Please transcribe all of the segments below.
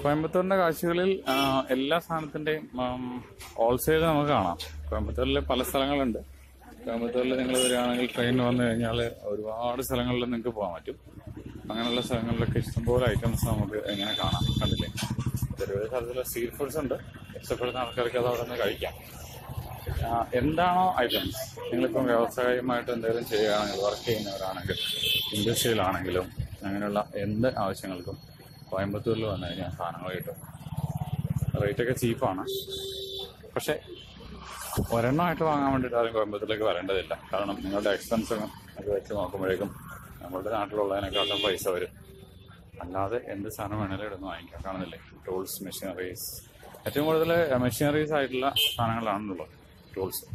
കോയമ്പത്തൂരിന്റെ കാഴ്ചകളിൽ ആ, എല്ലാ സാധനത്തിന്റെയും ഹോൾസെയിൽ നമുക്ക് കാണാം കോയമ്പത്തൂരിൽ പല സ്ഥലങ്ങളുണ്ട് കോയമ്പത്തൂരിൽ നിങ്ങൾ വരികയാണെങ്കിൽ ട്രെയിനിൽ വന്നു കഴിഞ്ഞാൽ ഒരുപാട് സ്ഥലങ്ങളിൽ നിങ്ങൾക്ക് പോകാൻ പറ്റും അങ്ങനെയുള്ള സ്ഥലങ്ങളിലൊക്കെ ഇഷ്ടംപോലെ ഐറ്റംസ് നമുക്ക് ഇങ്ങനെ കാണാം കണ്ടില്ലേ ചെറിയ തരത്തിലുള്ള സ്ട്രീറ്റ് ഫുഡ്സ് ഉണ്ട് ഇഷ്ടപ്പെടുന്ന ആൾക്കാർക്ക് അത് അവിടെ നിന്ന് കഴിക്കാം ആ, എന്താണോ ഐറ്റംസ് നിങ്ങളിപ്പം വ്യവസായമായിട്ട് എന്തെങ്കിലും ചെയ്യുകയാണെങ്കിൽ വർക്ക് ചെയ്യുന്നവരാണെങ്കിൽ ഇൻഡസ്ട്രിയിലാണെങ്കിലും അങ്ങനെയുള്ള എന്ത് ആവശ്യങ്ങൾക്കും കോയമ്പത്തൂരിൽ വന്നു കഴിഞ്ഞാൽ സാധനങ്ങൾ കിട്ടും റേറ്റൊക്കെ ചീപ്പാണ് പക്ഷേ ഒരെണ്ണമായിട്ട് വാങ്ങാൻ വേണ്ടിയിട്ട് ആരും കോയമ്പത്തൂരിലേക്ക് വരേണ്ടതില്ല കാരണം നിങ്ങളുടെ എക്സ്പെൻസ് ഒക്കെ വെച്ച് നോക്കുമ്പോഴേക്കും നമ്മുടെ നാട്ടിലുള്ളതിനെക്കാളും പൈസ വരും അല്ലാതെ എന്ത് സാധനം വേണേലും ഇവിടുന്ന് വാങ്ങിക്കാം കാണുന്നില്ലേ ടൂൾസ് മെഷീനറീസ് ഏറ്റവും കൂടുതൽ മെഷീനറീസ് ആയിട്ടുള്ള സാധനങ്ങളാണുള്ളത് ടൂൾസ്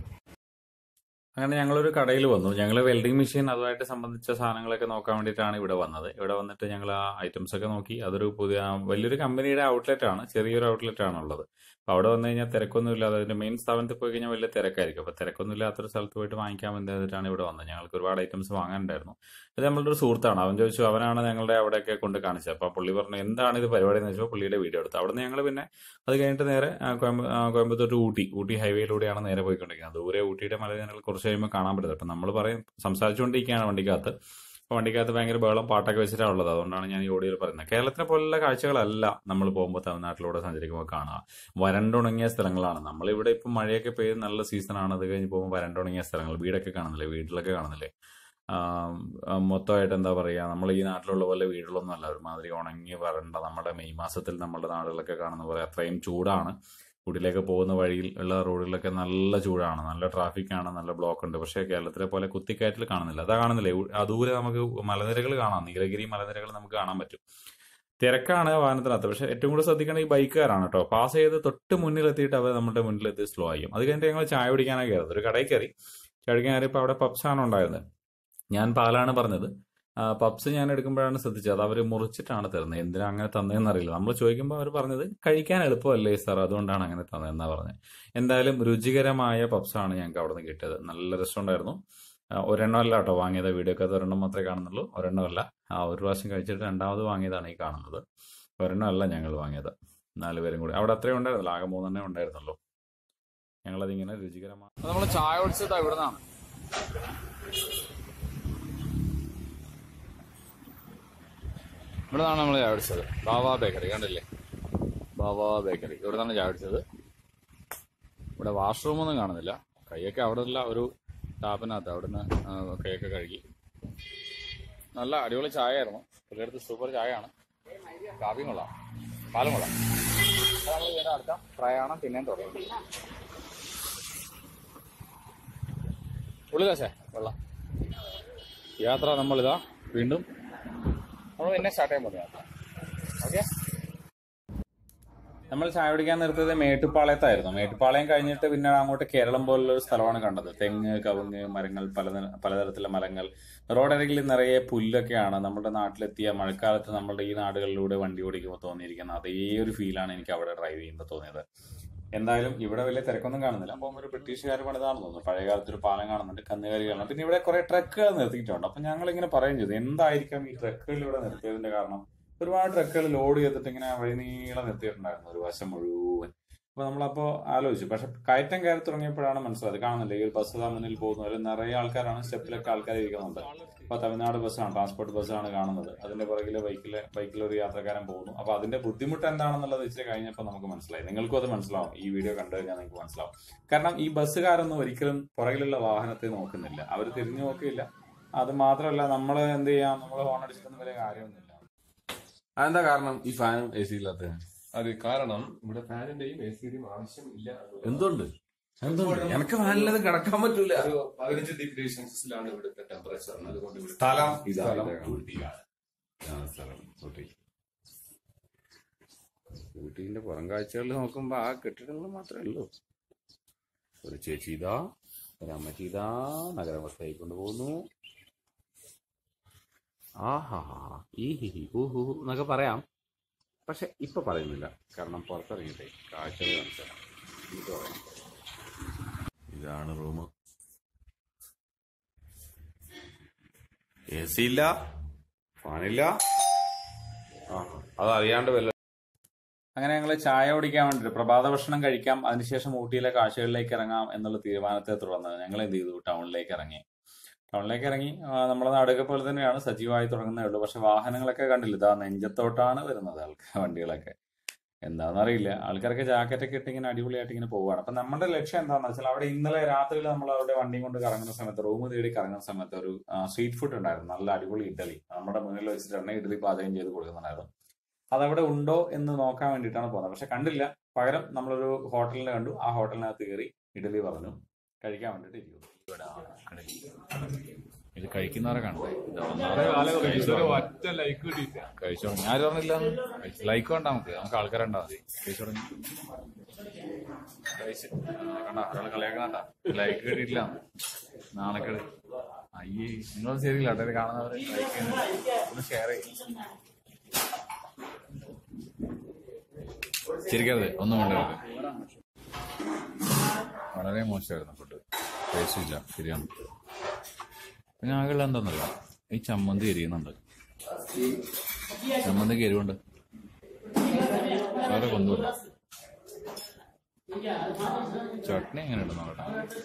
അങ്ങനെ ഞങ്ങളൊരു കടയിൽ വന്നു ഞങ്ങൾ വെൽഡിംഗ് മെഷീൻ അതുമായിട്ട് സംബന്ധിച്ച സാധനങ്ങളൊക്കെ നോക്കാൻ വേണ്ടിയിട്ടാണ് ഇവിടെ വന്നത് ഇവിടെ വന്നിട്ട് ഞങ്ങൾ ആ ഐറ്റംസ് ഒക്കെ നോക്കി അതൊരു പുതിയ വലിയൊരു കമ്പനിയുടെ ഔട്ട്ലെറ്റ് ആണ് ചെറിയൊരു ഔട്ട്ലെറ്റ് ആണ് ഉള്ളത് അപ്പോൾ അവിടെ വന്നു കഴിഞ്ഞാൽ തിരക്കൊന്നും ഇല്ലാതെ അതിന്റെ മെയിൻ സ്ഥാപനത്തിൽ പോയി കഴിഞ്ഞാൽ വലിയ തിരക്കായിരിക്കും അപ്പോൾ തിരക്കൊന്നും ഇല്ലാത്തൊരു സ്ഥലത്ത് പോയിട്ട് വാങ്ങിക്കാൻ വേണ്ടിയിട്ടാണ് ഇവിടെ വന്നത് ഞങ്ങൾക്ക് ഒരുപാട് ഐറ്റംസ് വാങ്ങാനുണ്ടായിരുന്നു ഇത് നമ്മളുടെ ഒരു സുഹൃത്താണ് അവൻ ചോദിച്ചു അവനാണ് ഞങ്ങളുടെ അവിടെയൊക്കെ കൊണ്ട് കാണിച്ചത് അപ്പോൾ പുള്ളി പറഞ്ഞു എന്താണ് ഇത് പരിപാടി എന്ന് വെച്ചപ്പോൾ പുള്ളിയുടെ വീഡിയോ എടുത്തു അവിടെ നിന്ന് ഞങ്ങൾ പിന്നെ അത് കഴിഞ്ഞിട്ട് നേരെ ആ, കോയമ്പ ആ, കോയമ്പത്തൂർ ടു ഊട്ടി ഊട്ടി ഹൈവേയിലൂടെയാണ് നേരെ പോയിക്കൊണ്ടിരിക്കുന്നത് ദൂരെ ഊട്ടിയുടെ മലനിരകൾ കുറച്ച് കഴിയുമ്പോൾ കാണാൻ പറ്റുന്നത് അപ്പം നമ്മൾ പറയും സംസാരിച്ചുകൊണ്ടിരിക്കുകയാണ് വണ്ടിക്കകത്ത് അപ്പോൾ വണ്ടിക്കകത്ത് ഭയങ്കര ബഹളം പാട്ടൊക്കെ വെച്ചിട്ടാണ് ഉള്ളത് അതുകൊണ്ടാണ് ഞാൻ ഈ ഓഡിയോയിൽ പറയുന്നത് കേരളത്തിനെ പോലുള്ള കാഴ്ചകളല്ല നമ്മൾ പോകുമ്പോൾ തമിഴ്നാട്ടിലൂടെ സഞ്ചരിക്കുമ്പോൾ കാണുക വരണ്ടുണങ്ങിയ സ്ഥലങ്ങളാണ് നമ്മളിവിടെ ഇപ്പം മഴയൊക്കെ പെയ്ത് നല്ല സീസണാണ് അത് കഴിഞ്ഞ് പോകുമ്പോൾ വരണ്ടുണങ്ങിയ സ്ഥലങ്ങൾ വീടൊക്കെ കാണുന്നില്ലേ വീട്ടിലൊക്കെ കാണുന്നില്ലേ ആം, ആ, മൊത്തമായിട്ട് എന്താ പറയുക നമ്മൾ ഈ നാട്ടിലുള്ള പോലെ വീടുകളൊന്നും അല്ല ഒരുമാതിരി ഉണങ്ങി വരണ്ട നമ്മുടെ മെയ് മാസത്തിൽ നമ്മുടെ നാടുകളിലൊക്കെ കാണുന്ന പോലെ അത്രയും ചൂടാണ് ഊട്ടിലേക്ക് പോകുന്ന വഴിയിൽ ഉള്ള റോഡുകളിലൊക്കെ നല്ല ചൂടാണ് നല്ല ട്രാഫിക്കാണ് നല്ല ബ്ലോക്ക് ഉണ്ട് പക്ഷേ കേരളത്തിലെ പോലെ കുത്തിക്കയറ്റിൽ കാണുന്നില്ല അതാ കാണുന്നില്ലേ ഉ- ആ ദൂരെ നമുക്ക് മലനിരകൾ കാണാം നീലഗിരി മലനിരകൾ നമുക്ക് കാണാൻ പറ്റും തിരക്കാണ് വാഹനത്തിനകത്ത് പക്ഷെ ഏറ്റവും കൂടുതൽ ശ്രദ്ധിക്കേണ്ട ഈ ബൈക്കുകാരാണ് കേട്ടോ പാസ് ചെയ്ത് തൊട്ട് മുന്നിലെത്തിയിട്ട് അവർ നമ്മുടെ മുന്നിലെത്തി സ്ലോ ആയും അത് കഴിഞ്ഞിട്ട് ഞങ്ങൾ ചായ കുടിക്കാനാണ് കയറുന്നത് ഒരു കടയിൽ കയറി ചായ കുടിക്കാൻ കയറിയപ്പോൾ അവിടെ പപ്സാണ് ഉണ്ടായിരുന്നത് ഞാൻ പാലാണ് പറഞ്ഞത് ആ, പപ്സ് ഞാൻ എടുക്കുമ്പോഴാണ് ശ്രദ്ധിച്ചത് അത് അവർ മുറിച്ചിട്ടാണ് തരുന്നത് എന്തിനാ അങ്ങനെ തന്നതെന്ന് അറിയില്ല നമ്മൾ ചോദിക്കുമ്പോൾ അവർ പറഞ്ഞത് കഴിക്കാൻ എളുപ്പമല്ലേ സാർ അതുകൊണ്ടാണ് അങ്ങനെ തന്നതെന്നാ പറഞ്ഞത് എന്തായാലും രുചികരമായ പപ്സാണ് ഞങ്ങൾക്ക് അവിടെ നിന്ന് കിട്ടിയത് നല്ല രസമുണ്ടായിരുന്നു ആ, ഒരെണ്ണം അല്ല കേട്ടോ വാങ്ങിയത് വീഡിയോ ഒക്കെ ഒരെണ്ണം മാത്രമേ കാണുന്നുള്ളൂ ഒരെണ്ണമല്ല ആ ഒരു പ്രാവശ്യം കഴിച്ചിട്ട് രണ്ടാമത് വാങ്ങിയതാണ് ഈ കാണുന്നത് ഒരെണ്ണം അല്ല ഞങ്ങൾ വാങ്ങിയത് നാല് പേരും കൂടി അവിടെ അത്രയും ഉണ്ടായിരുന്നല്ലോ ആകെ മൂന്നെണ്ണേ ഉണ്ടായിരുന്നല്ലോ ഞങ്ങളതിങ്ങനെ രുചികരമാണ് നമ്മൾ ചായ കുടിച്ചത് ഇവിടെ നിന്നാണ് ഇവിടെ നിന്നാണ് നമ്മൾ ചായ കുടിച്ചത് ബാബാ ബേക്കറി കണ്ടില്ലേ ബാബാ ബേക്കറി ഇവിടെ നിന്നാണ് ചായ കുടിച്ചത് ഇവിടെ വാഷ്റൂമൊന്നും കാണുന്നില്ല കൈയൊക്കെ അവിടെ ഉള്ള ഒരു ടാപ്പിനകത്ത് അവിടുന്ന് ആ, കൈയൊക്കെ കഴുകി നല്ല അടിപൊളി ചായ ആയിരുന്നു പുള്ളിയടുത്ത് സൂപ്പർ ചായയാണ് കാപ്പിയും കൊള്ളാം പാലും കൊള്ളാം അപ്പോൾ നമ്മൾ വീണ്ടും അടുത്ത പ്രയാണം പിന്നെയും തുടങ്ങി ഉള്ളിലാശേ വെള്ളം യാത്ര നമ്മളിതാ വീണ്ടും നമ്മൾ പിന്നെ സ്റ്റാർട്ട് ചെയ്യാൻ പോകുന്ന യാത്ര ഓക്കെ നമ്മൾ ചായ കുടിക്കാൻ നിർത്തിയത് മേട്ടുപ്പാളയത്തായിരുന്നു മേട്ടുപ്പാളയം കഴിഞ്ഞിട്ട് പിന്നെ അങ്ങോട്ട് കേരളം പോലുള്ള ഒരു സ്ഥലമാണ് കണ്ടത് തെങ്ങ് കവുങ്ങ് മരങ്ങൾ പല പലതരത്തിലുള്ള മരങ്ങൾ റോഡരികിൽ നിറയെ പുല്ലൊക്കെയാണ് നമ്മുടെ നാട്ടിലെത്തിയ മഴക്കാലത്ത് നമ്മുടെ ഈ നാടുകളിലൂടെ വണ്ടി ഓടിക്കുമ്പോൾ തോന്നിയിരിക്കുന്ന അതേ ഒരു ഫീലാണ് എനിക്ക് അവിടെ ഡ്രൈവ് ചെയ്യുമ്പോൾ തോന്നിയത് എന്തായാലും ഇവിടെ വലിയ തിരക്കൊന്നും കാണുന്നില്ല അപ്പം ഒരു ബ്രിട്ടീഷുകാർ പണിതാണെന്ന് തോന്നുന്നു പഴയ കാലത്ത് ഒരു പാലം കാണുന്നുണ്ട് കന്നുകാലി കാണുന്നുണ്ട് പിന്നെ ഇവിടെ കുറെ ട്രക്കുകൾ നിർത്തിയിട്ടുണ്ട് അപ്പൊ ഞങ്ങൾ ഇങ്ങനെ പറയും ചെയ്തു എന്തായിരിക്കാം ഈ ട്രക്കുകൾ ഇവിടെ നിർത്തിയതിന്റെ കാരണം ഒരുപാട് ട്രക്കുകൾ ലോഡ് ചെയ്തിട്ട് ഇങ്ങനെ വഴിനീളം നിർത്തിയിട്ടുണ്ടായിരുന്നു ഒരു വശം മുഴുവൻ അപ്പൊ നമ്മളപ്പോ ആലോചിച്ചു പക്ഷെ കയറ്റം കയറി തുടങ്ങിയപ്പോഴാണ് മനസ്സിലായത് കാണുന്നില്ല ഈ ഒരു ബസ് മുന്നിൽ പോകുന്നു അതിൽ നിറയെ ആൾക്കാരാണ് സ്റ്റെപ്പിലൊക്കെ ആൾക്കാർ ഇരിക്കുന്നുണ്ട് അപ്പൊ തമിഴ്നാട് ബസ്സാണ് ട്രാൻസ്പോർട്ട് ബസ്സാണ് കാണുന്നത് അതിന്റെ പുറകില് ബൈക്കില് ബൈക്കിൽ ഒരു യാത്രക്കാരൻ പോകുന്നു അപ്പൊ അതിന്റെ ബുദ്ധിമുട്ട് എന്താണെന്നുള്ളത് ഇച്ചിരി കഴിഞ്ഞപ്പോൾ നമുക്ക് മനസ്സിലായി നിങ്ങൾക്കും അത് മനസ്സിലാവും ഈ വീഡിയോ കണ്ടു കഴിഞ്ഞാൽ നിങ്ങൾക്ക് മനസ്സിലാവും കാരണം ഈ ബസ്സുകാരൊന്നും ഒരിക്കലും പുറകിലുള്ള വാഹനത്തെ നോക്കുന്നില്ല അവർ തിരിഞ്ഞു നോക്കിയില്ല അത് മാത്രമല്ല നമ്മൾ എന്ത് ചെയ്യാം നമ്മൾ ഹോൺ അടിച്ചിട്ടൊന്നും വലിയ കാര്യമൊന്നുമില്ല അതെന്താ കാരണം ഈ ഫാനും എ സി ഇല്ലാത്ത അത് കാരണം ഇവിടെ ഫാനിന്റെയും എ സിയുടെയും ആവശ്യം ഇല്ല എന്തുകൊണ്ട് എന്തുകൊണ്ട് എനിക്ക് ഫാനിലത് കിടക്കാൻ പറ്റൂല ഒരു പതിനഞ്ച് ഡിഗ്രി സെൽഷ്യസിലാണ് ഇവിടുത്തെ ടെമ്പറേച്ചർ അതുകൊണ്ട് ഇവിടെ സ്ഥലം ഇതാ, സ്ഥലം ഇതാ. ഊട്ടിയാണ്. ആ, സ്ഥലം ഊട്ടി. ഊട്ടീന്റെ പുറം കാഴ്ചകളിൽ നോക്കുമ്പോ ആ കെട്ടിടങ്ങൾ മാത്രമേ ഉള്ളൂ ഒരു ചേച്ചി ഇതാ ഒരു അമ്മച്ചി ഇതാ നഗരവസ്ഥയിൽ കൊണ്ടുപോകുന്നു ആഹാ ഈ ഹി ഹി ഹൂ ഹൂ ഹൂ എന്നൊക്കെ പറയാം പക്ഷെ ഇപ്പൊ പറയുന്നില്ല കാരണം പുറത്തിറങ്ങിയിട്ടേ കാഴ്ചകൾ കാണിച്ചു തരാം. എന്നിട്ട് പറയാം ഇതാണ് റൂം എ സി ഇല്ല ഫാനില്ല ആ അത് അറിയാണ്ട് വല്ല അങ്ങനെ ഞങ്ങൾ ചായ കുടിക്കാൻ വേണ്ടിയിട്ട് പ്രഭാത ഭക്ഷണം കഴിക്കാം അതിനുശേഷം ഊട്ടിയിലെ കാഴ്ചകളിലേക്ക് ഇറങ്ങാം എന്നുള്ള തീരുമാനത്തെ തുടർന്ന് ഞങ്ങൾ എന്ത് ചെയ്തു ടൗണിലേക്ക് ഇറങ്ങി ടൗണിലേക്ക് ഇറങ്ങി ആ, നമ്മുടെ നാടൊക്കെ പോലെ തന്നെയാണ് സജീവമായി തുടങ്ങുന്നേ ഉള്ളൂ പക്ഷെ വാഹനങ്ങളൊക്കെ കണ്ടില്ല ഇതാ നെഞ്ചത്തോട്ടാണ് വരുന്നത് ആൾക്കാർ വണ്ടികളൊക്കെ എന്താണെന്നറിയില്ല ആൾക്കാരൊക്കെ ജാക്കറ്റ് ഒക്കെ ഇട്ട് ഇങ്ങനെ അടിപൊളിയായിട്ട് ഇങ്ങനെ പോവുകയാണ് അപ്പൊ നമ്മുടെ ലക്ഷ്യം എന്താണെന്ന് വെച്ചാൽ അവിടെ ഇന്നലെ രാത്രിയിൽ നമ്മൾ അവിടെ വണ്ടിയും കൊണ്ട് കറങ്ങുന്ന സമയത്ത് റൂം തേടി കറങ്ങുന്ന സമയത്ത് ഒരു സ്ട്രീറ്റ് ഫുഡ് ഉണ്ടായിരുന്നു നല്ല അടിപൊളി ഇഡലി നമ്മുടെ മുന്നിൽ വെച്ചിട്ട് ഇഡലി പാചകം ചെയ്ത് കൊടുക്കുന്നുണ്ടായിരുന്നു അതവിടെ ഉണ്ടോ എന്ന് നോക്കാൻ വേണ്ടിയിട്ടാണ് പോകുന്നത് പക്ഷെ കണ്ടില്ല പകരം നമ്മളൊരു ഹോട്ടലിനെ കണ്ടു ആ ഹോട്ടലിനകത്ത് കയറി ഇഡലി പറഞ്ഞു കഴിക്കാൻ വേണ്ടിട്ട് ഇരിക്കുന്നു ഇത് കഴിക്കുന്നവരെ കണ്ടേ ഒറ്റ ലൈക്ക് കിട്ടിയില്ല കഴിച്ചോ ഞാൻ പറഞ്ഞില്ല ലൈക്ക് വേണ്ട നമുക്ക് നമുക്ക് ആൾക്കാരെ ഉണ്ടാ മതി കഴിച്ചു തുടങ്ങി കഴിച്ച് കണ്ട ഒരാൾ കളിയാക്കണ്ട ലൈക്ക് കിട്ടിയിട്ടില്ല നാണക്കേട് അയ്യേ നിങ്ങൾ ശരിയില്ല കേട്ടോ ഇത് കാണുന്നവര് ലൈക്ക് ചെയ്യുന്നില്ല ഒന്ന് ഷെയർ ചെയ്യും ചിരിക്കരുത് ഒന്നും കൊണ്ടുവരുത് വളരെ മോശമായിരുന്നു ഫുഡ് ടേസ്റ്റ് ഇല്ല ശരിയാണ് പിന്നെ ആകെയുള്ള എന്താണെന്നറിയോ ഈ ചമ്മന്തി എരിയുന്നുണ്ട് ചമ്മന്തിക്ക് എരിവുണ്ട് വേറെ കൊണ്ടുമില്ല ചട്നി എങ്ങനെ ഉണ്ടെന്ന് നോക്കട്ടെ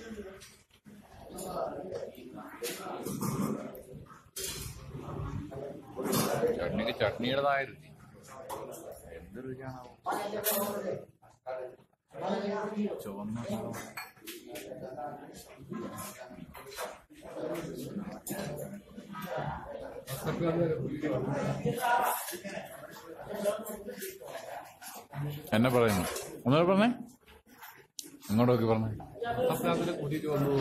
ചട്നിക്ക് ചട്നിയുടേതായ രുചി എന്ത് രുചിയാണാവോ ചുവന്ന കളർ. എന്നെ പറയുന്നു ഒന്നുകൂടെ പറഞ്ഞേ ഇങ്ങോട്ട് നോക്കി പറഞ്ഞേ അതിൽ കൂട്ടിയിട്ട് വന്നു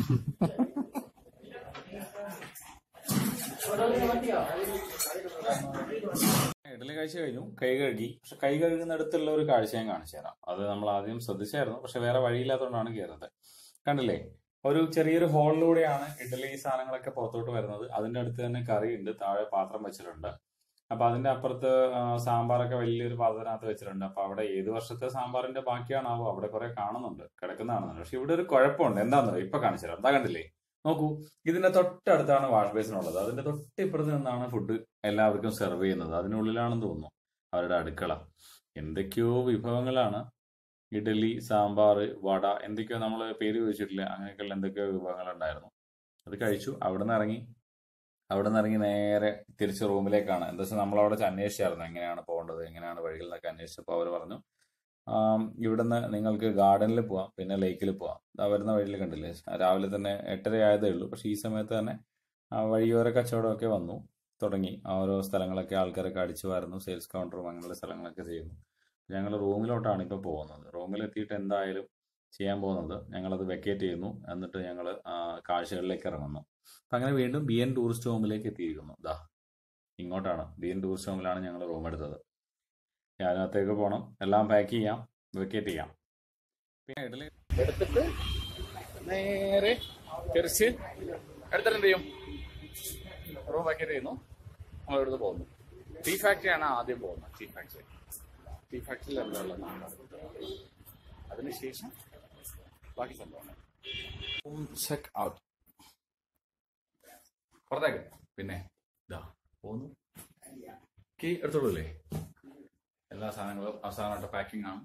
ഇഡലി കാഴ്ച കഴിഞ്ഞു കൈ കഴുകി പക്ഷെ കൈ കഴുകുന്നിടത്തുള്ള ഒരു കാഴ്ച ഞാൻ കാണിച്ചു തരാം അത് നമ്മൾ ആദ്യം ശ്രദ്ധിച്ചായിരുന്നു പക്ഷെ വേറെ വഴിയില്ലാത്തതുകൊണ്ടാണ് കയറുന്നത് കണ്ടില്ലേ ഒരു ചെറിയൊരു ഹോളിലൂടെയാണ് ഇഡലി സാധനങ്ങളൊക്കെ പുറത്തോട്ട് വരുന്നത് അതിന്റെ അടുത്ത് തന്നെ കറിയുണ്ട് താഴെ പാത്രം വെച്ചിട്ടുണ്ട് അപ്പൊ അതിന്റെ അപ്പുറത്ത് ആ, സാമ്പാറൊക്കെ വലിയൊരു പാത്രത്തിനകത്ത് വെച്ചിട്ടുണ്ട് അപ്പൊ അവിടെ ഏത് വർഷത്തെ സാമ്പാറിന്റെ ബാക്കിയാണാവോ അവിടെ കുറെ കാണുന്നുണ്ട് കിടക്കുന്ന കാണുന്നുണ്ട് പക്ഷെ ഇവിടെ ഒരു കുഴപ്പമുണ്ട് എന്താണെന്നറിയോ ഇപ്പൊ കാണിച്ചു തരാം എന്താ കണ്ടില്ലേ നോക്കൂ ഇതിന്റെ തൊട്ടടുത്താണ് വാഷ് ബേസിൻ ഉള്ളത് അതിന്റെ തൊട്ടിപ്പുറത്ത് നിന്നാണ് ഫുഡ് എല്ലാവർക്കും സെർവ് ചെയ്യുന്നത് അതിനുള്ളിലാണെന്ന് തോന്നുന്നു അവരുടെ അടുക്കള എന്തൊക്കെയോ വിഭവങ്ങളാണ് ഇഡലി സാമ്പാർ വട എന്തൊക്കെയോ നമ്മൾ പേര് ചോദിച്ചിട്ടില്ല അങ്ങനെയൊക്കെയുള്ള എന്തൊക്കെയോ വിഭവങ്ങളുണ്ടായിരുന്നു അത് കഴിച്ചു അവിടെ നിന്ന് ഇറങ്ങി അവിടെ നിന്ന് ഇറങ്ങി നേരെ തിരിച്ച് റൂമിലേക്കാണ് എന്താ വെച്ചാൽ നമ്മൾ അവിടെ അന്വേഷിച്ചായിരുന്നു എങ്ങനെയാണ് പോകേണ്ടത് എങ്ങനെയാണ് വഴികൾ എന്നൊക്കെ അന്വേഷിച്ചപ്പോൾ അവർ പറഞ്ഞു ആം, ഇവിടുന്ന് നിങ്ങൾക്ക് ഗാർഡനിൽ പോവാം പിന്നെ ലേക്കിൽ പോവാം ദാ വരുന്ന വഴിയിൽ കണ്ടില്ലേ രാവിലെ തന്നെ എട്ടര ആയതേ ഉള്ളൂ പക്ഷേ ഈ സമയത്ത് തന്നെ ആ വഴിയോര കച്ചവടമൊക്കെ വന്നു തുടങ്ങി ആ ഓരോ സ്ഥലങ്ങളൊക്കെ ആൾക്കാരൊക്കെ അടിച്ചു വാരുന്നു സെയിൽസ് കൗണ്ടറും അങ്ങനെയുള്ള സ്ഥലങ്ങളൊക്കെ ചെയ്യുന്നു ഞങ്ങൾ റൂമിലോട്ടാണ് ഇപ്പോൾ പോകുന്നത് റൂമിലെത്തിയിട്ട് എന്തായാലും ചെയ്യാൻ പോകുന്നത് ഞങ്ങളത് വെക്കേറ്റ് ചെയ്യുന്നു എന്നിട്ട് ഞങ്ങൾ കാഴ്ചകളിലേക്ക് ഇറങ്ങുന്നു അപ്പം അങ്ങനെ വീണ്ടും ബി എൻ ടൂറിസ്റ്റ് ഹോമിലേക്ക് എത്തിയിരിക്കുന്നു ദാ ഇങ്ങോട്ടാണ് ബി എൻ ടൂറിസ്റ്റ് ഹോമിലാണ് ഞങ്ങൾ റൂം എടുത്തത് അതിനകത്തേക്ക് പോകണം എല്ലാം പാക്ക് ചെയ്യാം വെക്കേറ്റ് ചെയ്യാം പിന്നെ ഇഡലി എടുത്തിട്ട് നേരെ തിരിച്ച് എടുത്തിട്ട് എന്ത് ചെയ്യും റൂം വെക്കേറ്റ് ചെയ്യുന്നു നമ്മൾ ഇവിടുന്ന് പോകുന്നു ടീ ഫാക്ടറിയാണ് ആദ്യം പോകുന്നത് ടീ ഫാക്ടറി ടീ ഫാക്ടറിയിൽ എന്താ ഉള്ളത് അതിനുശേഷം ബാക്കി സംഭവങ്ങൾ ചെക്ക് ഔട്ട് പുറത്തേക്ക് പിന്നെ ഇതാ പോന്നു കീ എടുത്തോളൂല്ലേ എല്ലാ സാധനങ്ങളും അവസാനമായിട്ട് പാക്കിംഗ് ആണ്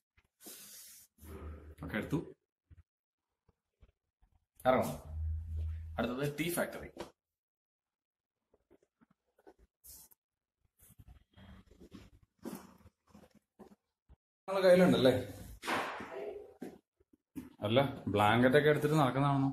ഒക്കെ എടുത്തു ഇറങ്ങണം അടുത്തത് ടീ ഫാക്ടറി നമ്മളെ കയ്യിലുണ്ടല്ലേ അല്ല ബ്ലാങ്കറ്റ് ഒക്കെ എടുത്തിട്ട് നടക്കുന്നതാണോ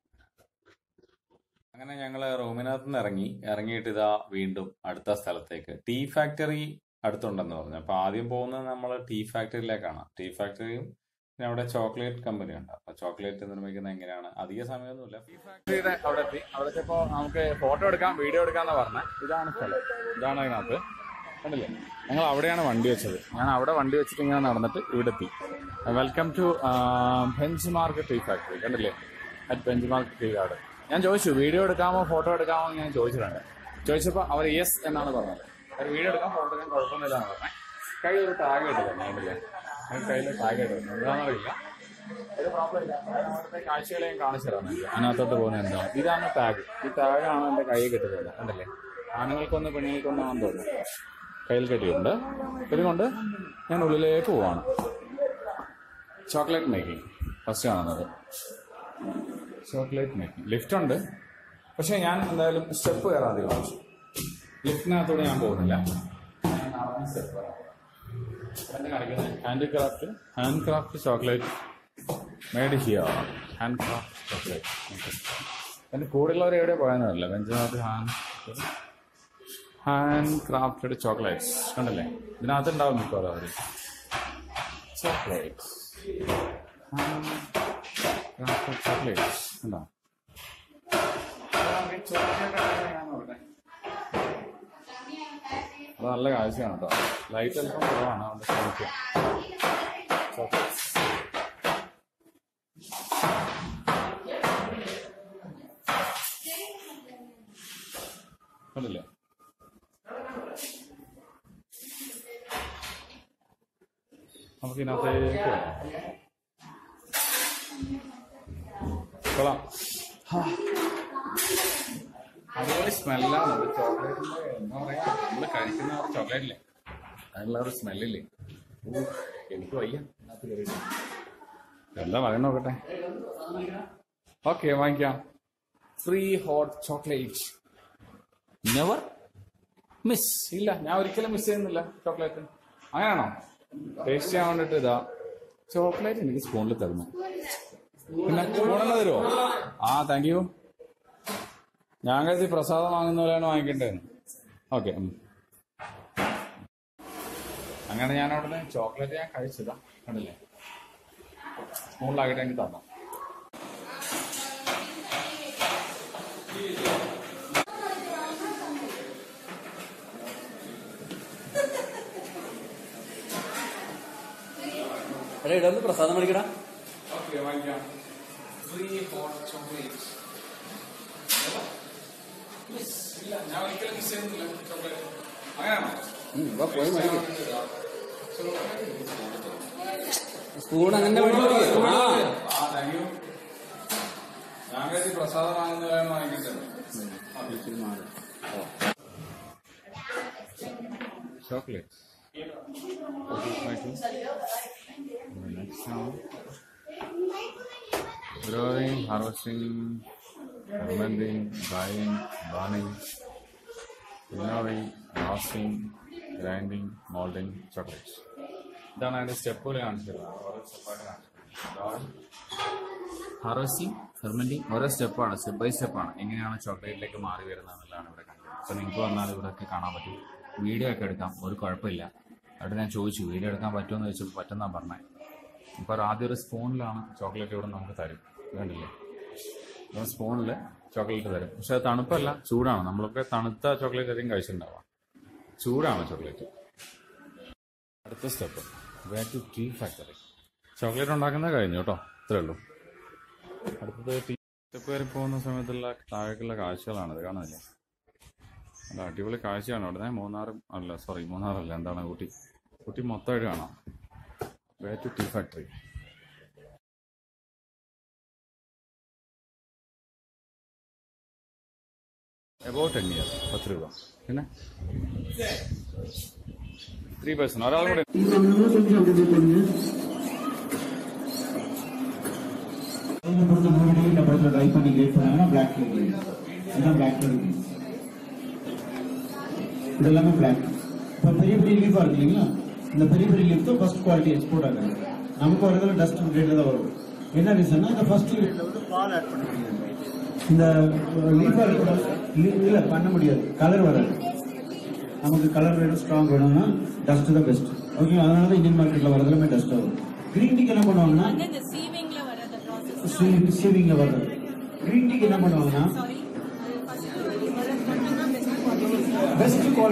അങ്ങനെ ഞങ്ങള് റൂമിനകത്ത് നിന്ന് ഇറങ്ങി ഇറങ്ങിയിട്ട് ഇതാ വീണ്ടും അടുത്ത സ്ഥലത്തേക്ക് ടീ ഫാക്ടറി അടുത്തുണ്ടെന്ന് പറഞ്ഞു അപ്പൊ ആദ്യം പോകുന്നത് നമ്മൾ ടീ ഫാക്ടറിയിലേക്കാണ് ടീ ഫാക്ടറിയും പിന്നെ അവിടെ ചോക്ലേറ്റ് കമ്പനി ഉണ്ട് അപ്പൊ ചോക്ലേറ്റ് നിർമ്മിക്കുന്നത് എങ്ങനെയാണ് അധിക സമയമൊന്നുമില്ല ടീ ഫാക്ടറിയുടെ അവിടെ എത്തി അവിടെ എത്തിയപ്പോ നമുക്ക് ഫോട്ടോ എടുക്കാം വീഡിയോ എടുക്കാന്ന് പറഞ്ഞ ഇതാണ് സ്ഥലം ഇതാണ് അതിനകത്ത് കണ്ടില്ലേ ഞങ്ങൾ അവിടെയാണ് വണ്ടി വെച്ചത് ഞാൻ അവിടെ വണ്ടി വെച്ചിട്ട് ഇങ്ങനെ നടന്നിട്ട് ഇവിടെ എത്തി welcome to Benchmark tea factory കണ്ടില്ലേ at Benchmark tea garden ഞാൻ ചോദിച്ചു വീഡിയോ എടുക്കാമോ ഫോട്ടോ എടുക്കാമോ എന്ന് ഞാൻ ചോദിച്ചിട്ടുണ്ട് ചോദിച്ചപ്പോൾ അവർ യെസ് എന്നാണ് പറഞ്ഞത് അവർ വീഡിയോ എടുക്കാം ഫോട്ടോ എടുക്കാൻ കുഴപ്പമൊന്നുമില്ല എന്ന് പറഞ്ഞത് കയ്യിൽ ഒരു ടാഗ് ഇട്ടത് കണ്ടില്ലേ കയ്യിൽ ടാഗ് ഇട്ടത് എന്താണെന്നറിയില്ല ഒരു പ്രോബ്ലം ഇല്ല ഞാൻ അവിടുത്തെ കാഴ്ചകളെ ഞാൻ കാണിച്ചു തരാം നിങ്ങൾക്ക്. അതിനകത്തോട്ട് പോകുന്നത് എന്താ ഇതാണ് ടാഗ് ഈ ടാഗാണ് എൻ്റെ കൈ കിട്ടുന്നത് കണ്ടല്ലേ ആണുങ്ങൾക്കൊന്ന് പെണ്ണുങ്ങൾക്കൊന്നും ആണെന്ന് തോന്നുന്നു കയ്യിൽ കെട്ടിയിട്ടുണ്ട് ഇതുകൊണ്ട് ഞാൻ ഉള്ളിലേക്ക് പോവാണ് ചോക്ലേറ്റ് മേക്കിംഗ് ഫസ്റ്റ് കാണുന്നത് ചോക്ലേറ്റ് മേക്കിംഗ് ലിഫ്റ്റ് ഉണ്ട് പക്ഷെ ഞാൻ എന്തായാലും സ്റ്റെപ്പ് കയറാൻ തീരുമാനിച്ചു ലിഫ്റ്റിനകത്തൂടെ ഞാൻ പോകുന്നില്ല ഞാൻ നടന്ന് സ്റ്റെപ്പ് കയറാം എന്നെ കാണിക്കുന്നത് hand craft hand craft chocolate made here hand craft chocolate എൻ്റെ കൂടെയുള്ളവർ എവിടെ പോയെന്നല്ല വെഞ്ചിനകത്ത് ഹാൻഡ് ഹാൻഡ് ക്രാഫ്റ്റഡ് ചോക്ലേറ്റ്സ് കണ്ടല്ലേ ഇതിനകത്ത് ഉണ്ടാവും മിക്കവാറും അവർ ചോക്ലേറ്റ്സ് ഹാൻഡ് ക്രാഫ്റ്റഡ് ചോക്ലേറ്റ്സ് ഉണ്ടോ അത് നല്ല കാഴ്ചയാണ് കേട്ടോ ലൈറ്റ് അല്പം കുറവാണ് അതുകൊണ്ട് ശ്രമിക്കുക ചോക്ലേറ്റ്സ് കണ്ടില്ലേ നമുക്ക് ഇതിനകത്തേക്ക് പോകാം. കൊള്ളാം ഹാ. അടിപൊളി സ്മെല്ലാണ് ഇത് ചോക്ലേറ്റിന്റെ എന്താ പറയാ നമ്മള് കഴിക്കുന്ന ആ ഒരു ചോക്ലേറ്റില്ലേ അതിനുള്ള ഒരു സ്മെല്ലില്ലേ ഊ, എനിക്ക് വയ്യ ഇതിനകത്ത് കയറിയിട്ട്. എന്താ പറയുന്ന നോക്കട്ടെ ഓക്കെ വാങ്ങിക്കാം free hot chocolate never miss ഇല്ല ഞാൻ ഒരിക്കലും മിസ് ചെയ്യുന്നില്ല ചോക്ലേറ്റ് അങ്ങനെയാണോ ടേസ്റ്റ് ചെയ്യാൻ വേണ്ടിട്ട് ഇതാ ചോക്ലേറ്റ് എനിക്ക് സ്പൂണിൽ തരുന്നു പിന്നെ സ്പൂണെണ്ണ തരുമോ ആ താങ്ക് യു ഞാൻ കരുതി പ്രസാദം വാങ്ങുന്ന പോലെയാണ് വാങ്ങിക്കേണ്ടതെന്ന് ഓക്കെ അങ്ങനെ ഞാൻ അവിടുന്ന് ചോക്ലേറ്റ് ഞാൻ കഴിച്ചതാ കണ്ടില്ലേ സ്പൂണിലാക്കിയിട്ട് എനിക്ക് തന്നു എടാ ഇടന്ന് പ്രസാദം മേടിക്കടാ ഓക്കെ വാങ്ങിക്കാം ഫ്രീ ഹോട്ട് ചോക്ലേറ്റ് ഇല്ല ഞാൻ ഒരിക്കലും മിസ് ചെയ്യുന്നില്ല ചോക്ലേറ്റ് അങ്ങനെയാണോ പോയി മേടിക്കും സ്പൂൺ അങ്ങനെ മേടിക്കും ആ ആ താങ്ക് യു ഞാൻ കരുതി പ്രസാദം വാങ്ങുന്ന പോലെയാണ് വാങ്ങിക്കേണ്ടത് chocolate Growing, harvesting, fermenting, drying, burning, winnowing, roasting, grinding, molding chocolates. ഇതാണ് അതിന്റെ സ്റ്റെപ്പുകൾ കാണിച്ചത് ഓരോ സ്റ്റെപ്പായിട്ട് കാണിച്ചത് ഹാർവസ്റ്റിംഗ് ഫെർമെന്റിങ് ഓരോ സ്റ്റെപ്പാണ് സ്റ്റെപ്പ് ബൈ സ്റ്റെപ്പാണ് എങ്ങനെയാണ് ചോക്ലേറ്റിലേക്ക് മാറി വരുന്നത് എന്നുള്ളതാണ് ഇവിടെ കണ്ടത് അപ്പൊ നിങ്ങൾക്ക് വന്നാൽ ഇവിടെയൊക്കെ കാണാൻ പറ്റും വീഡിയോ ഒക്കെ എടുക്കാം ഒരു കുഴപ്പമില്ല അവിടെ ഞാൻ ചോദിച്ചു വീഡിയോ എടുക്കാൻ പറ്റുമെന്ന് ചോദിച്ചപ്പോൾ പറ്റുന്നാ പറഞ്ഞത് ഇപ്പോൾ ആദ്യം ഒരു സ്പൂണിലാണ് ചോക്ലേറ്റ് ഇവിടെ നമുക്ക് തരും വേണ്ടില്ലേ അപ്പോൾ സ്പൂണിൽ ചോക്ലേറ്റ് തരും പക്ഷെ അത് തണുപ്പല്ല ചൂടാണ് നമ്മളൊക്കെ തണുത്ത ചോക്ലേറ്റ് ആയിരിക്കും കഴിച്ചിട്ടുണ്ടാവുക ചൂടാണ് ചോക്ലേറ്റ് അടുത്ത step way to tea factory chocolate ഉണ്ടാക്കുന്നത് കഴിഞ്ഞു കേട്ടോ ഇത്രേ ഉള്ളൂ അടുത്തത് ടീ സ്റ്റെപ്പ് കയറി പോകുന്ന സമയത്തുള്ള താഴേക്കുള്ള കാഴ്ചകളാണ് ഇത് കാണുന്നില്ലേ നല്ല അടിപൊളി കാഴ്ചയാണ് അവിടെ മൂന്നാറും അല്ല സോറി മൂന്നാറല്ല എന്താണ് ഊട്ടി ഊട്ടി മൊത്തമായിട്ട് കാണാം way to tea factory about ten year പത്ത് രൂപ പിന്നെ ത്രീ പേഴ്സൺ ഒരാളും കൂടെ இதை பொறுத்த முன்னாடி இந்த படத்தில் ட்ரை பண்ணி கிரேட் பண்ணாங்கன்னா பிளாக் கலர் இதுதான் பிளாக் கலர் இது எல்லாமே பிளாக் இப்போ பெரிய பெரிய லீஃபாக இருக்கு இல்லைங்களா இந்த பெரிய பெரிய லீஃப் தான் ஃபர்ஸ்ட் குவாலிட்டி எக்ஸ்போர்ட் ஆகுது நமக்கு வரதுல டஸ்ட் கிரேட்ல தான் வரும் என்ன ரீசன்னா இந்த ஃபர்ஸ்ட் லீஃப்ல வந்து பால் ஆட் பண்ண முடியாது இந்த லீஃபாக இருக்கிற இல்லை பண்ண முடியாது கலர் வராது நமக்கு கலர் வேணும் ஸ்ட்ராங் வேணும்னா டஸ்ட் தான் பெஸ்ட் ஓகே அதனால தான் இந்தியன் மார்க்கெட்ல வரதுலமே டஸ்ட் வரும் கிரீன் டீக்கு என்ன பண்ணுவாங்கன்னா வந்து இந்த சீவிங்ல வர அந்த ப்ராசஸ் சீவிங்க வர்றது கிரீன் டீக்கு என்ன பண்ணுவாங்கன்னா சாரி அது ஃபர்ஸ்ட் வர மட்டும் தான் பெஸ்ட் குவாலிட்டி பெஸ்ட் குவாலிட்டி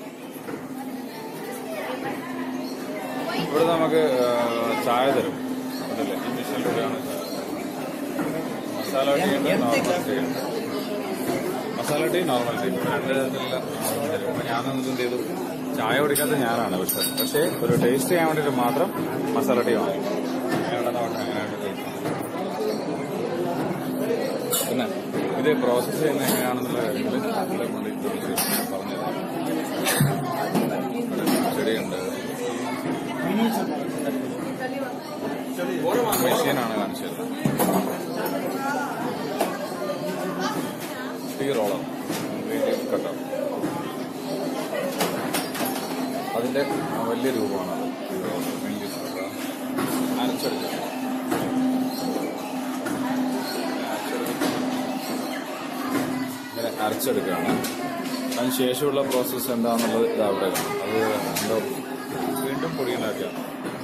ഇവിടെ നമുക്ക് ആ, ചായ തരും അതല്ലേ ഇൻഡസ്ട്രിയൽ ടീയാണ് മസാല ടീ ഉണ്ട് നോർമൽ ടീ ഉണ്ട് മസാല ടീ നോർമൽ ടീ രണ്ട് തരത്തിലുള്ള നോർമൽ തരും അപ്പൊ ഞാൻ എന്ത് ചെയ്തു ചായ കുടിക്കാത്ത ഞാനാണ് പക്ഷെ പക്ഷേ ഒരു ടേസ്റ്റ് ചെയ്യാൻ വേണ്ടിയിട്ട് മാത്രം മസാല ടീ വാങ്ങി എങ്ങനെയുണ്ടെന്ന് നോക്കാം എങ്ങനെയുണ്ട് taste. പിന്നെ ഇത് പ്രോസസ്സ് ചെയ്യുന്നത് എങ്ങനെയാണെന്നുള്ള കാര്യങ്ങൾ ഇതിലെ കൊണ്ട് പറഞ്ഞത് ഉണ്ട് മെഷീനാണ് കാണിച്ചത് ടീ റോളർ കട്ടർ അതിന്റെ വലിയ രൂപമാണ് അരച്ചെടുക്കുക ഇങ്ങനെ അരച്ചെടുക്കുകയാണ് അതിന് ശേഷമുള്ള പ്രോസസ്സ് എന്താണെന്നുള്ളത് ഇത് അവിടെ കാണാം അത് എന്തോ വീണ്ടും പൊടിയുണ്ടാക്കുകയാണ്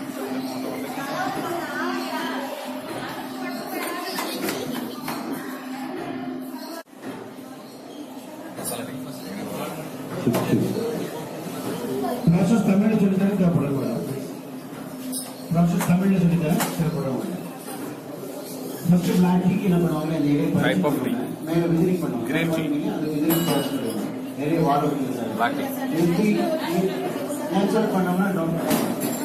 ப்ராசஸ் தமிழ்ல சொல்லித்தரேன் தேவைப்பட வேண்டாம் ப்ராசஸ் தமிழ்ல சொல்லித்தரேன் தேவைப்பட வேண்டாம் ஃபர்ஸ்ட் பிளாக் டீக்கு என்ன பண்ணுவாங்க நிறைய Type of tea. மேல விசிறிங் பண்ணுவாங்க Green tea. அது விசிறிங் ப்ராசஸ் சொல்லுவாங்க நிறைய வாட்டர் இருக்குது சார் Black tea. இது நேச்சுரல் பண்ணோம்னா டாக்டர்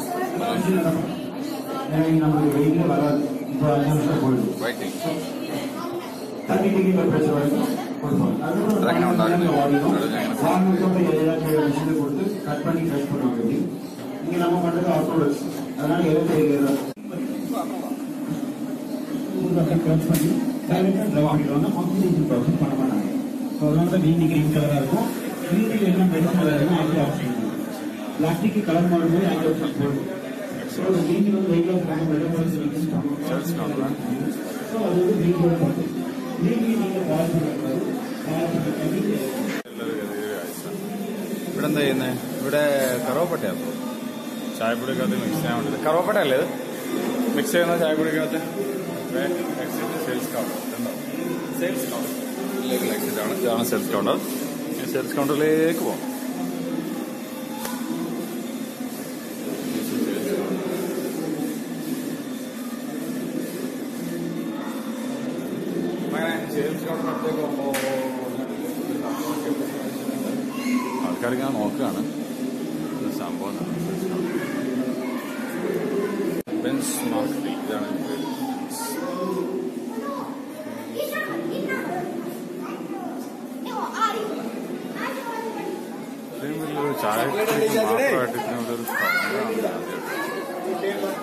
நமக்கு வெயிலே வராது இப்போ அஞ்சு நிமிஷம் போயிடும் വൈറ്റിംഗ് തർട്ടി ഡിഗ്രി ടെമ്പറേച്ചർ വரைக்கும் கொடுப்போம் അതെങ്ങനെ ഉണ്ടാക്കുന്നത്? வாடிடும் അതെങ്ങനെ? வாங்கிட்டு ஏதாச்சும் மிஷினில் கொடுத்து கட் பண்ணி கட் பண்ணுவாங்க இப்படி இங்க நம்ம பண்றது ஆட்டோடெக்ஸ் அதனால எழுபத்தி கட் பண்ணி டைரக்டா ட்ரை பண்ணிடுவாங்க ஆக்சிடேஷன் ப்ராசஸ் பண்ண மாட்டாங்க ஸோ அதனால தான் வீண்டி கிரீன் கலராக இருக்கும் வீண்டில் என்ன மெடிசன் வேறுனா ஆன்டி ஆக்சிடென்ட் பிளாஸ்டிக் கலர் மாறும்போது ஆன்டி ஆக்சிடென்ட் போடும் ஸோ வீண்டி வந்து வெயிட் ஆஃப் மெட்டபாலிசம் ஸோ அது வந்து வீண்டோட பார்த்து வீண்டி நீங்கள் பால் பண்ணக்கூடாது பால் பண்ணி ഇവിടെ എന്താ ചെയ്യുന്നത് ഇവിടെ കറുവപ്പട്ടയാണ് ചായപ്പൊടിക്കകത്ത് മിക്സ് ചെയ്യാൻ വേണ്ടി കറുവപ്പട്ട അല്ലേ ഇത് മിക്സ് ചെയ്യുന്ന ചായപ്പൊടിക്കകത്ത് സെയിൽസ് കൗണ്ടർ സെയിൽസ് കൗണ്ടർ ഇതിലേക്ക് എക്സിറ്റ് ആണ് ഇതാണ് സെയിൽസ് കൗണ്ടർ ഈ സെയിൽസ് കൗണ്ടറിലേക്ക് പോകാം സെയിൽസ് കൗണ്ടറിനടുത്തേക്ക് പോകുമ്പോൾ ആൾക്കാർ ഇങ്ങനെ നോക്കുകയാണ് ഇത് സംഭവം ബെൻസ് മാർക്കറ്റ് ഇതാണ് ഇതിന്റെ പേര്. ഇത്രയും വലിയൊരു ചായ മാത്രമായിട്ട് ഇത്രയും വലിയൊരു കൗണ്ടറാണ് ഞാൻ ആദ്യമായിട്ട്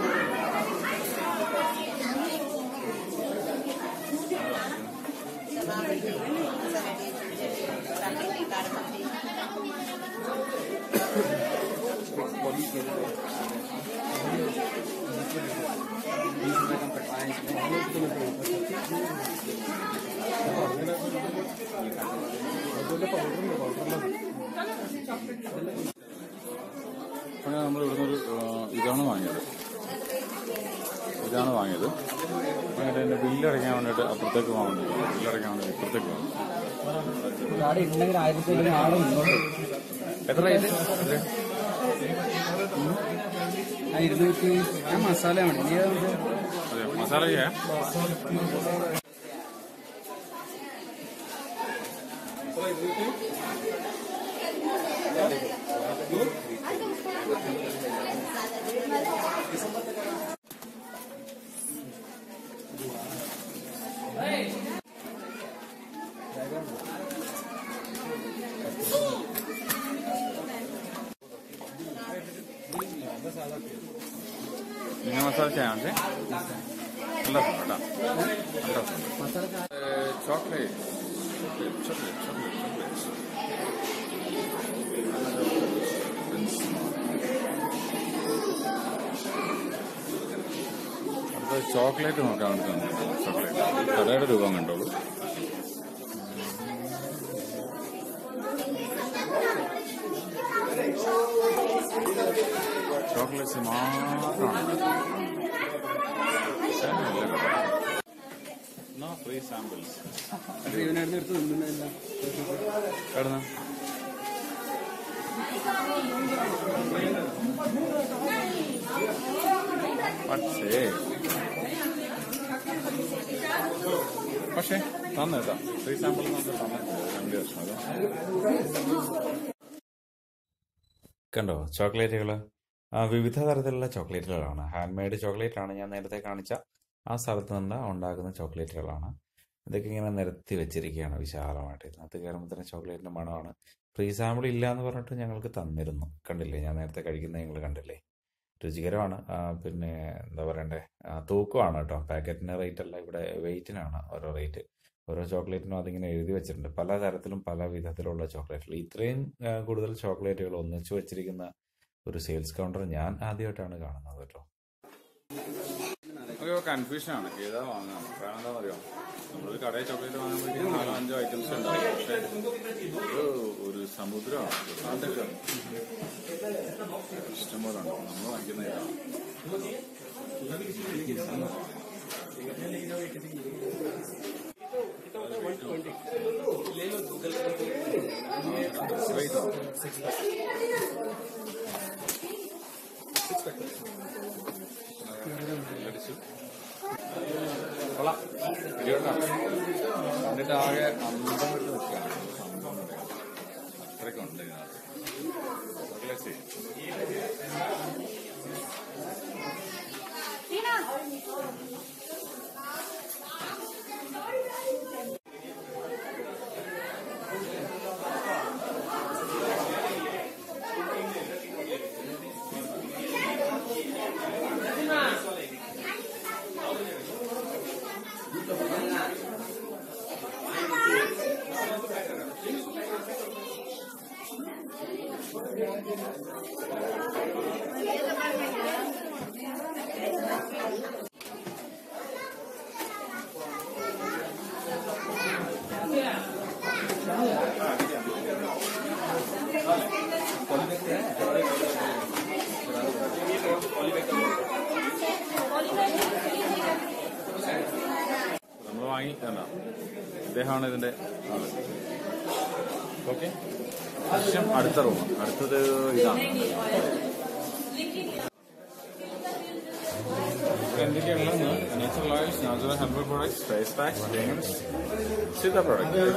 അങ്ങനെ നമ്മൾ ഇവിടുന്ന് ഒരു ഇതാണ് വാങ്ങിയത് ഇതാണ് വാങ്ങിയത് അങ്ങനെ എന്റെ ബില്ലടയ്ക്കാൻ വേണ്ടിയിട്ട് അപ്പുറത്തേക്ക് പോകാൻ വേണ്ടി ബില്ലടയ്ക്കാൻ വേണ്ടി ഇപ്പുറത്തേക്ക് പോകും അവിടെ ഉണ്ടെങ്കിൽ ആയിരത്തി ആളെ ഇങ്ങോട്ട് എത്ര റേറ്റ് ആ ഇരുന്നൂറ്റി ആ മസാല മതി നീ അത് അതെ മസാല ചെയ്യാം നിങ്ങൾ മസാല ചെയ്യാം പക്ഷേ നല്ല കേട്ടോ ചോക്ലേറ്റ് ചോക്ലേറ്റ് ചോക്ലേറ്റ് ചോക്ലേറ്റ് അടുത്ത ചോക്ലേറ്റ് നോക്കാൻ വേണ്ടി തന്നെ ചോക്ലേറ്റ് കടയുടെ രൂപം കണ്ടോളൂ ചോക്ലേറ്റ്സ് മാത്രമാണ് നോ ഫ്രീ സാമ്പിൾസ് ഇവനായിരുന്നു എടുത്ത് തിന്നുന്നതല്ല എവിടുന്ന പക്ഷേ പക്ഷേ തന്നു കേട്ടോ ഫ്രീ സാമ്പിൾ നമുക്ക് തന്നിട്ടുണ്ട് രണ്ട് വർഷം അത് കണ്ടോ ചോക്ലേറ്റുകൾ വിവിധ തരത്തിലുള്ള ചോക്ലേറ്റുകളാണ് ഹാൻഡ് മെയ്ഡ് ചോക്ലേറ്റ് ആണ് ഞാൻ നേരത്തെ കാണിച്ച ആ സ്ഥലത്ത് നിന്ന് ഉണ്ടാക്കുന്ന ചോക്ലേറ്റുകളാണ് ഇതൊക്കെ ഇങ്ങനെ നിരത്തി വെച്ചിരിക്കുകയാണ് വിശാലമായിട്ട് ഇതിനകത്ത് കയറുമ്പോൾ തന്നെ ചോക്ലേറ്റിന്റെ മണമാണ് പ്രീ സാമ്പിൾ ഇല്ല എന്ന് പറഞ്ഞിട്ട് ഞങ്ങൾക്ക് തന്നിരുന്നു കണ്ടില്ലേ ഞാൻ നേരത്തെ കഴിക്കുന്നത് നിങ്ങൾ കണ്ടില്ലേ രുചികരമാണ് ആ, പിന്നെ എന്താ പറയണ്ടേ ആ, തൂക്കമാണ് കേട്ടോ പാക്കറ്റിന് റേറ്റ് അല്ല ഇവിടെ വെയിറ്റിനാണ് ഓരോ റേറ്റ് ഓരോ ചോക്ലേറ്റിനും അതിങ്ങനെ എഴുതി വെച്ചിട്ടുണ്ട് പല തരത്തിലും പല വിധത്തിലുള്ള ചോക്ലേറ്റുകൾ ഇത്രയും ആ, കൂടുതൽ ചോക്ലേറ്റുകൾ ഒന്നിച്ചു വെച്ചിരിക്കുന്ന ഒരു സെയിൽസ് കൗണ്ടർ ഞാൻ ആദ്യമായിട്ടാണ് കാണുന്നത് കേട്ടോ നമുക്ക് കൺഫ്യൂഷൻ ആണ് ഏതാ വാങ്ങാം കാരണം എന്താ അറിയോ നമ്മളൊരു കടയിൽ ചോക്ലേറ്റ് വാങ്ങാൻ വേണ്ടി നാലോ അഞ്ചോ ഐറ്റംസ് ഉണ്ടാവും പക്ഷേ ഇത് ഒരു സമുദ്രമാണ് സാധനമൊക്കെ ഇഷ്ടംപോലെ ഉണ്ട് നമ്മൾ വാങ്ങിക്കുന്ന ഇതാണ് കൊള്ളാം ഇടിയോട്ടാണ് എന്നിട്ട് ആകെ അന്തം വിട്ട് നിൽക്കുകയാണ് സംഭവം അത്രയ്ക്ക് ഉണ്ട് ഇതിനകത്ത് ചോക്ലേറ്റ്സ് നമ്മൾ വാങ്ങി തന്ന ഇദ്ദേഹമാണ് ഇതിന്റെ ആള് ഓക്കെ ശേഷം അടുത്ത റൂം അടുത്തത് ഇതാണ് എന്തൊക്കെയുള്ളത് natural oils natural herbal products face packs ഡേങ്സ് സിദ്ധ പ്രോഡക്റ്റ്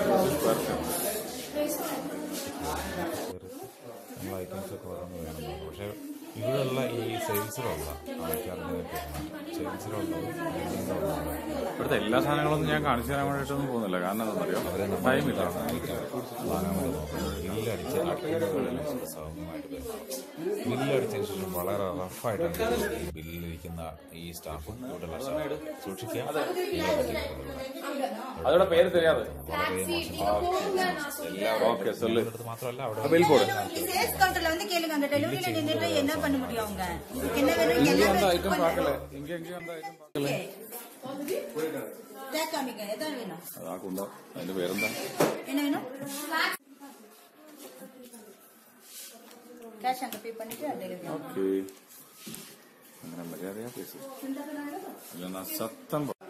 നമ്മൾ ഐറ്റംസ് ഒക്കെ ഓരോന്ന് വേണം പക്ഷേ ഇവിടെയുള്ള ഈ സെയിൽസിലുള്ള ആൾക്കാരുടെ സെയിൽസിലുള്ള ഇവിടുത്തെ എല്ലാ സാധനങ്ങളൊന്നും ഞാൻ കാണിച്ചു തരാൻ വേണ്ടിയിട്ടൊന്നും പോകുന്നില്ല കാരണം എന്താണെന്നറിയോ ടൈമില്ല വാങ്ങാൻ വേണ്ടി നോക്കുന്നത് ബില്ലടിച്ച് അക്കൗണ്ടുകളിൽ സൗമ്യമായിട്ട് വരുന്നത് ബില്ലടിച്ചതിന് ശേഷം വളരെ റഫായിട്ടാണ് ഈ ബില്ലിലിരിക്കുന്ന ഈ സ്റ്റാഫും ഇവിടെയുള്ള സ്റ്റാഫ് സൂക്ഷിക്കുക നിങ്ങളെ പറ്റിയിട്ടുള്ളത് അതോടെ പേര് தெரியாது വളരെ മോശം എല്ലാവരും ഓക്കെ சொல்லு അടുത്ത് മാത്രമല്ല അവിടെ பில் போடு சேல்ஸ் கவுண்டர்ல வந்து கேளுங்க அந்த டெலிவரியில நின்றுட்டு என்ன பண்ண முடியும் அவங்க உங்களுக்கு என்ன வேணும் இங்க எல்லாமே வந்த check ஐட்டம் பண்ணு. பார்க்கல இங்க எங்க வந்த ஐட்டம் பார்க்கல Tag காமிங்க எதாவது வேணும் അതാക്കുണ്ടോ അതിന്റെ പേരെന്താ என்ன வேணும் கேஷ் அங்க பே பண்ணிட்டு டெலிவரி ഓക്കെ അങ്ങനെ മര്യാദയാ പേസ് ഇല്ലെന്നാ സത്തം പോ-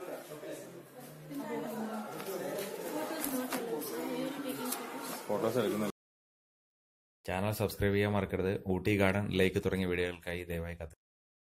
ഫോട്ടോസ് എടുക്കുന്ന ചാനൽ സബ്സ്ക്രൈബ് ചെയ്യാൻ മറക്കരുത് ഊട്ടി ഗാർഡൻ ലേക്ക് തുടങ്ങിയ വീഡിയോകൾക്കായി ദയവായി കത്ത്